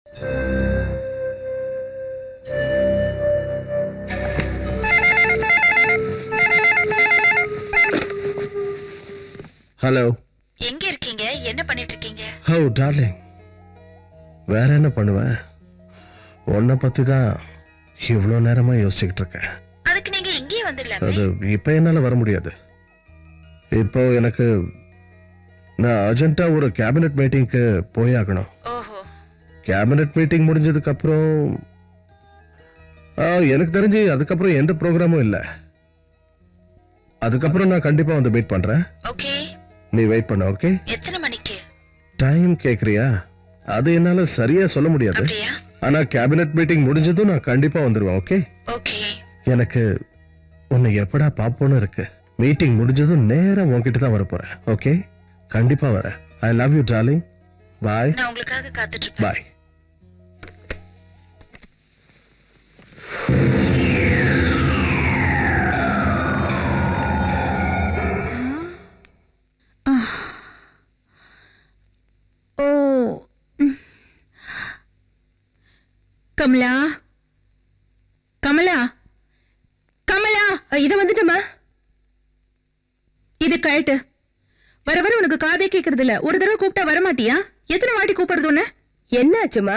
Hello எங்க இருக்கீங்க என்ன பண்ணிட்டு இருக்கீங்க ஹோ டார்லிங் வேற என்ன பண்ணுவேன் உன்னை பத்தி தான் இவ்வளோ நேரமா யோசிச்சுக்கிட்டு இருக்கேன் அதுக்கு நீங்க இங்கேயே வந்துடலாமே அது இப்போ என்னால் வர முடியாது இப்போ எனக்கு நான் அர்ஜென்ட்டா ஒரு கேபினெட் மீட்டிங்க்கு போய் ஆகணும் ஓஹோ கேபினெட் மீட்டிங் முடிஞ்சதுக்கு அப்புறம் ஆ, எனக்கு தெரிஞ்சு அதுக்கப்புறம் எந்த ப்ரோக்ராமும் இல்லை அதுக்கப்புறம் நான் கண்டிப்பா வந்து மீட் பண்றேன் ஓகே நீ வெயிட் பண்ண ஓகே எத்தனை மணிக்கு டைம் கேக்குறியா அது என்னால சரியா சொல்ல முடியாது அப்படியா ஆனா கேபினெட் மீட்டிங் முடிஞ்சதும் நான் கண்டிப்பா வந்துருவேன் ஓகே ஓகே எனக்கு உன்னை எப்படா பாப்போன்னு இருக்கு மீட்டிங் முடிஞ்சதும் நேரா உன்கிட்ட தான் வர போறேன் ஓகே கண்டிப்பா வரேன் I love you darling bye நான் உங்களுக்காக காத்துட்டு இருப்பேன் பாய் ஓ ம். கமலா கமலா கமலா இத வந்துட்டமா இது கழட்டு வர வர உனக்கு காதே கேக்குறது இல்ல ஒரு தடவை கூப்பிட்டா வர மாட்டியா எத்தனை வாட்டி கூப்பிடுறது உன்ன என்ன ஆச்சுமா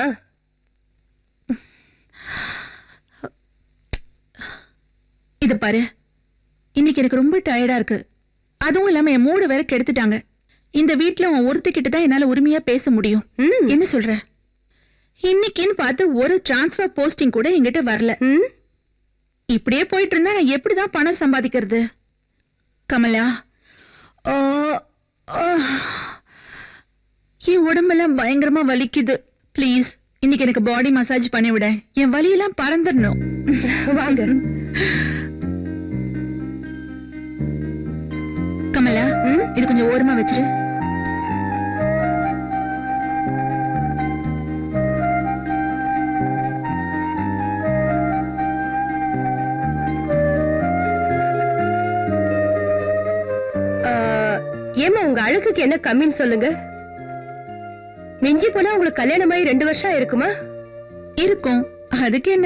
இது பாரு இன்னைக்கு எனக்கு ரொம்ப டயர்டா இருக்கு அதுவும் இல்லாம என் மூடு வேற கெடுத்துட்டாங்க இந்த வீட்ல உன் ஒருத்திக்கிட்ட தான் என்னால உரிமையா பேச முடியும் என்ன சொல்ற இன்னைக்குன்னு பார்த்து ஒரு டிரான்ஸ்ஃபர் போஸ்டிங் கூட என்கிட்ட வரல இப்படியே போயிட்டு இருந்தா நான் எப்படிதான் பணம் சம்பாதிக்கிறது கமலா ஆ, ஆ. என் உடம்பெல்லாம் பயங்கரமா வலிக்குது ப்ளீஸ் இன்னைக்கு எனக்கு பாடி மசாஜ் பண்ணி விட என் வலியெல்லாம் பறந்துடணும் வாங்க கமலா இது கொஞ்சம் ஓரமா வச்சிரு ஏமா உங்க அழகுக்கு என்ன கம்மின்னு சொல்லுங்க மிஞ்சி போனா உங்களுக்கு கல்யாணமாயி ரெண்டு வருஷம் இருக்குமா இருக்கும் அதுக்கு என்ன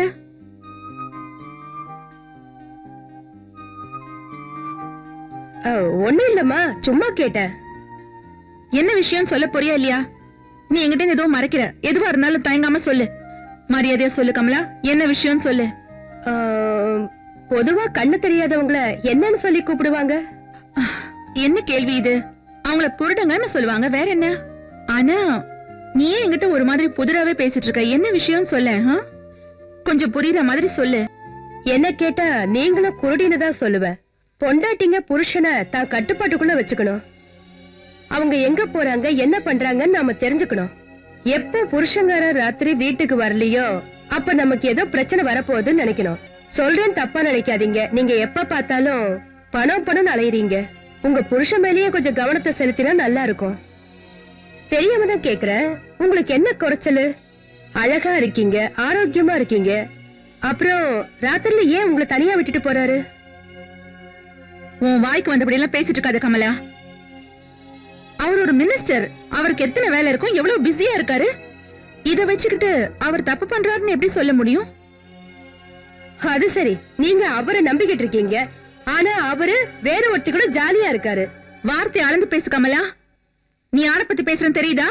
ஒண்ணும் இல்லம்மா சும்மா கேட்டேன் என்ன விஷயம் சொல்ல போறியா இல்லையா நீ என்கிட்ட இருந்து ஏதோ மறைக்கிற எதுவா இருந்தாலும் தயங்காம சொல்லு மரியாதையா சொல்லு கமலா என்ன விஷயம் சொல்லு ஆ, பொதுவா கண்ணு தெரியாதவங்கள என்னன்னு சொல்லி கூப்பிடுவாங்க என்ன கேள்வி இது அவங்கள குருடங்கன்னு சொல்லுவாங்க வேற என்ன ஆனா நீ ஏன் என்கிட்ட ஒரு மாதிரி புதிராவே பேசிட்டு இருக்க என்ன விஷயம் சொல்ல கொஞ்சம் புரியுற மாதிரி சொல்லு என்ன கேட்டா நீங்களும் குருடின்னு தான் சொல்லுவேன் பொண்டாட்டிங்க புருஷனை தான் கட்டுப்பாட்டுக்குள்ள வச்சுக்கணும் அவங்க எங்க போறாங்க என்ன பண்றாங்கன்னு நாம தெரிஞ்சுக்கணும் எப்போ புருஷங்கார ராத்திரி வீட்டுக்கு வரலையோ அப்ப நமக்கு ஏதோ பிரச்சனை வரப்போகுதுன்னு நினைக்கணும் சொல்றேன் தப்பா நினைக்காதீங்க நீங்க எப்ப பார்த்தாலும் பணம் பணம் அலையறீங்க உங்க புருஷன் மேலேயே கொஞ்சம் கவனத்தை செலுத்தினா நல்லா இருக்கும் தெரியாம தான் கேக்குறேன் உங்களுக்கு என்ன குறைச்சலு அழகா இருக்கீங்க ஆரோக்கியமா இருக்கீங்க அப்புறம் ராத்திரில ஏன் உங்களை தனியா விட்டுட்டு போறாரு உன் வாய்க்கு வந்தபடி எல்லாம் பேசிட்டு இருக்காத கமலா அவர் ஒரு மினிஸ்டர் அவருக்கு எத்தனை வேலை இருக்கும் எவ்வளவு பிஸியா இருக்காரு இத வச்சுக்கிட்டு அவர் தப்பு பண்றாருன்னு எப்படி சொல்ல முடியும் அது சரி நீங்க அவரை நம்பிக்கிட்டு இருக்கீங்க ஆனா அவரு வேற ஒருத்தி கூட ஜாலியா இருக்காரு வார்த்தை அளந்து பேசு கமலா நீ யார பத்தி பேசுறன்னு தெரியுதா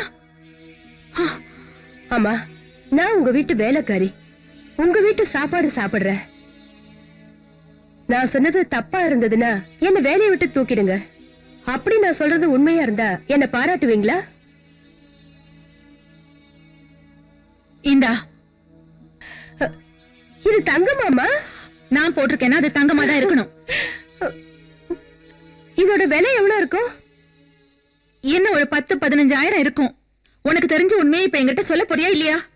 ஆமா நான் உங்க வீட்டு வேலைக்காரி உங்க வீட்டு சாப்பாடு சாப்பிடுறேன் நான் சொன்னது தப்பா இருந்ததுன்னா என்ன வேலையை விட்டு தூக்கிடுங்க அப்படி நான் சொல்றது உண்மையா இருந்தா என்ன பாராட்டுவீங்களா இந்தா இது தங்கமாமா நான் போட்டிருக்கேன்னா அது தங்கமா தான் இருக்கணும் இதோட விலை எவ்வளவு இருக்கும் என்ன ஒரு பத்து பதினஞ்சாயிரம் இருக்கும் உனக்கு தெரிஞ்ச உண்மையை இப்ப என்கிட்ட சொல்ல போறியா இல்லையா